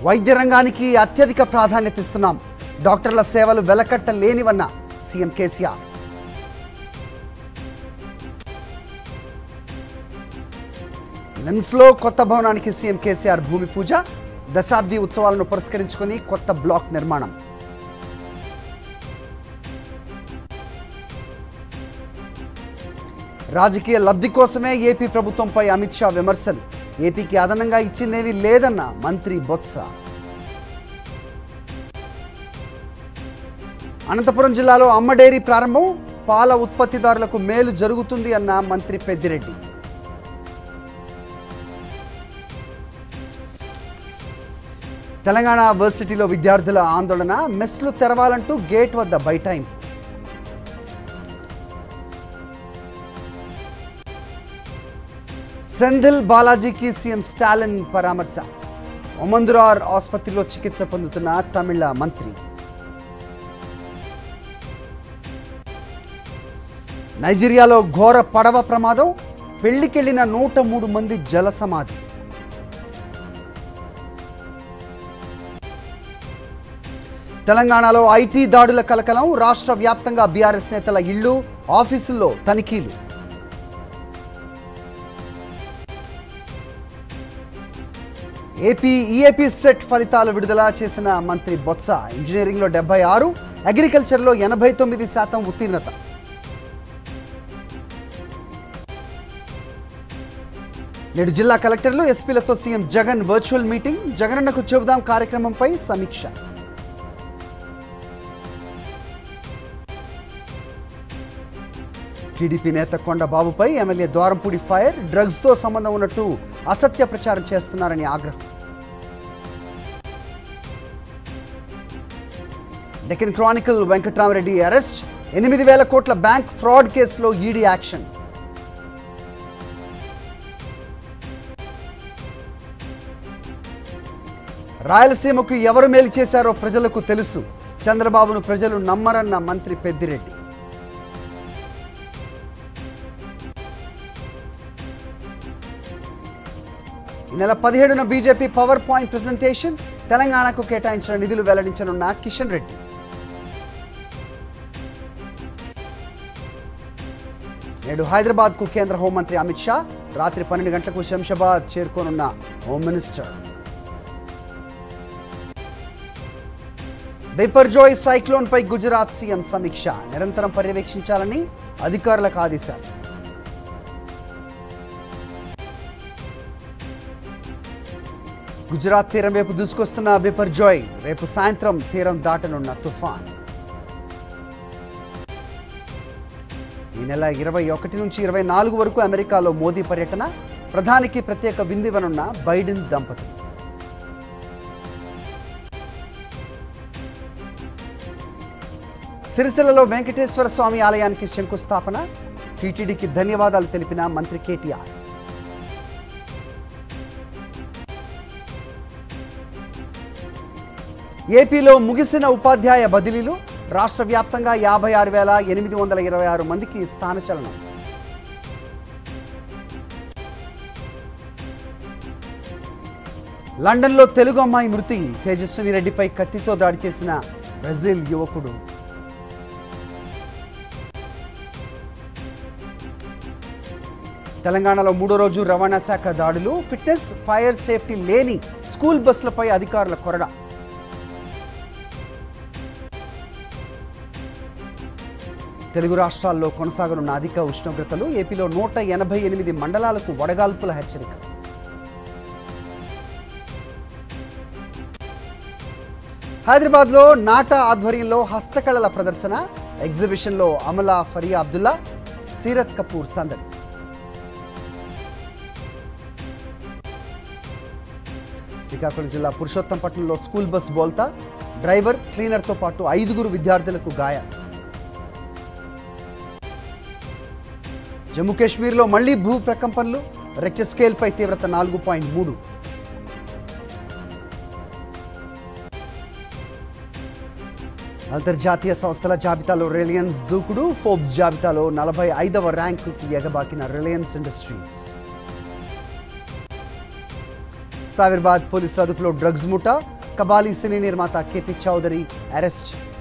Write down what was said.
వైద్య రంగానికి అత్యధిక ప్రాధాన్యత ఇస్తున్నాం డాక్టర్ల సేవలు వెలకట్ట లేనివన్న సీఎం కేసీఆర్ నిమ్స్లో కొత్త భవనానికి సీఎం కేసీఆర్ భూమి పూజ దశాబ్ది ఉత్సవాలను పురస్కరించుకొని కొత్త బ్లాక్ నిర్మాణం రాజకీయ లబ్ధి కోసమే ఏపీ ప్రభుత్వంపై అమిత్ షా విమర్శలు ఏపీకి అదనంగా ఇచ్చిందేమీ లేదన్న మంత్రి బొత్స అనంతపురం జిల్లాలో అమ్మ డైరీ ప్రారంభం పాల ఉత్పత్తిదారులకు మేలు జరుగుతుంది అన్న మంత్రి పెద్దిరెడ్డి తెలంగాణ వర్సిటీలో విద్యార్థుల ఆందోళన మెస్లు తెరవాలంటూ గేట్ వద్ద బైఠాయింపు సెంధిల్ బాలాజీకి సీఎం స్టాలిన్ పరామర్శ ఒమందురార్ ఆసుపత్రిలో చికిత్స పొందుతున్న తమిళ మంత్రి నైజీరియాలో ఘోర పడవ ప్రమాదం పెళ్లికెళ్లిన నూట మూడు మంది జల సమాధి తెలంగాణలో ఐటీ దాడుల కలకలం రాష్ట్ర వ్యాప్తంగా బీఆర్ఎస్ నేతల ఇళ్లు ఆఫీసుల్లో తనిఖీలు ఏపీ ఈఏపీ సెట్ ఫలితాలు విడుదల చేసిన మంత్రి బొత్స ఇంజనీరింగ్లో డెబ్బై ఆరు అగ్రికల్చర్లో ఎనభై తొమ్మిది శాతం ఉత్తీర్ణత నేడు జిల్లా కలెక్టర్లు ఎస్పీలతో సీఎం జగన్ వర్చువల్ మీటింగ్ జగనన్నకు చెబుదాం కార్యక్రమంపై సమీక్ష టీడీపీ నేత కొండ బాబుపై ఎమ్మెల్యే ద్వారంపూడి ఫైర్ డ్రగ్స్తో సంబంధం ఉన్నట్టు అసత్య ప్రచారం చేస్తున్నారని ఆగ్రహం డెక్కన్ క్రానికల్ వెంకట్రామరెడ్డి అరెస్ట్ ఎనిమిది వేల కోట్ల బ్యాంక్ ఫ్రాడ్ కేసులో ఈడీ యాక్షన్ రాయలసీమకు ఎవరు మేలు చేశారో ప్రజలకు తెలుసు చంద్రబాబును ప్రజలు నమ్మరన్న మంత్రి పెద్దిరెడ్డి ఈ నెల పదిహేడున బీజేపీ పవర్ పాయింట్ ప్రెజెంటేషన్ తెలంగాణకు కేటాయించిన నిధులు వెల్లడించనున్న కిషన్ రెడ్డి నేడు హైదరాబాద్కు కేంద్ర హోంమంత్రి అమిత్ షా రాత్రి పన్నెండు గంటలకు శంషాబాద్ చేరుకోనున్న హోమ్ మినిస్టర్ బెపర్జోయ్ సైక్లోన్ పై గుజరాత్ సీఎం సమీక్ష నిరంతరం పర్యవేక్షించాలని అధికారులకు ఆదేశాలు గుజరాత్ తీరం వైపు దూసుకొస్తున్న బిపర్జోయ్ రేపు సాయంత్రం తీరం దాటనున్న తుఫాన్ ఈ నెల ఇరవై ఒకటి నుంచి ఇరవై నాలుగు వరకు అమెరికాలో మోదీ పర్యటన ప్రధానికి ప్రత్యేక విందివనున్న బైడెన్ దంపతులు సిరిసిల్లలో వెంకటేశ్వర స్వామి ఆలయానికి శంకుస్థాపన టీటీడీకి ధన్యవాదాలు తెలిపిన మంత్రి కేటీఆర్ ఏపీలో ముగిసిన ఉపాధ్యాయ బదిలీలు రాష్ట్ర వ్యాప్తంగా యాభై ఆరు వేల ఎనిమిది వందల ఇరవై ఆరు మందికి స్థానచలనం లండన్లో తెలుగు అమ్మాయి మృతి తేజస్విని రెడ్డిపై కత్తితో దాడి చేసిన బ్రెజిల్ యువకుడు తెలంగాణలో మూడో రోజు రవాణా శాఖ దాడులు ఫిట్నెస్ ఫైర్ సేఫ్టీ లేని స్కూల్ బస్సులపై అధికారుల కొరడ తెలుగు రాష్ట్రాల్లో కొనసాగనున్న అధిక ఉష్ణోగ్రతలు ఏపీలో నూట ఎనభై ఎనిమిది మండలాలకు వడగాల్పుల హెచ్చరిక హైదరాబాద్లో నాటా ఆధ్వర్యంలో హస్తకళల ప్రదర్శన ఎగ్జిబిషన్లో అమలా ఫరియా అబ్దుల్లా సీరత్ కపూర్ సందడి శ్రీకాకుళం జిల్లా పురుషోత్తంపట్నంలో స్కూల్ బస్ బోల్తా డ్రైవర్ క్లీనర్తో పాటు ఐదుగురు విద్యార్థులకు గాయాలు జమ్మూ కాశ్మీర్లో మళ్లీ భూ ప్రకంపనలు రెక్టర్ స్కేల్పై తీవ్రత నాలుగు పాయింట్ మూడు అంతర్జాతీయ సంస్థల జాబితాలో రిలయన్స్ దూకుడు ఫోర్బ్స్ జాబితాలో నలభై ఐదవ ర్యాంకుకు ఎగబాకిన రిలయన్స్ ఇండస్ట్రీస్ సావిర్బాద్ పోలీసుల అదుపులో డ్రగ్స్ ముఠా కబాలీ సినీ నిర్మాత కేపీ చౌదరి అరెస్ట్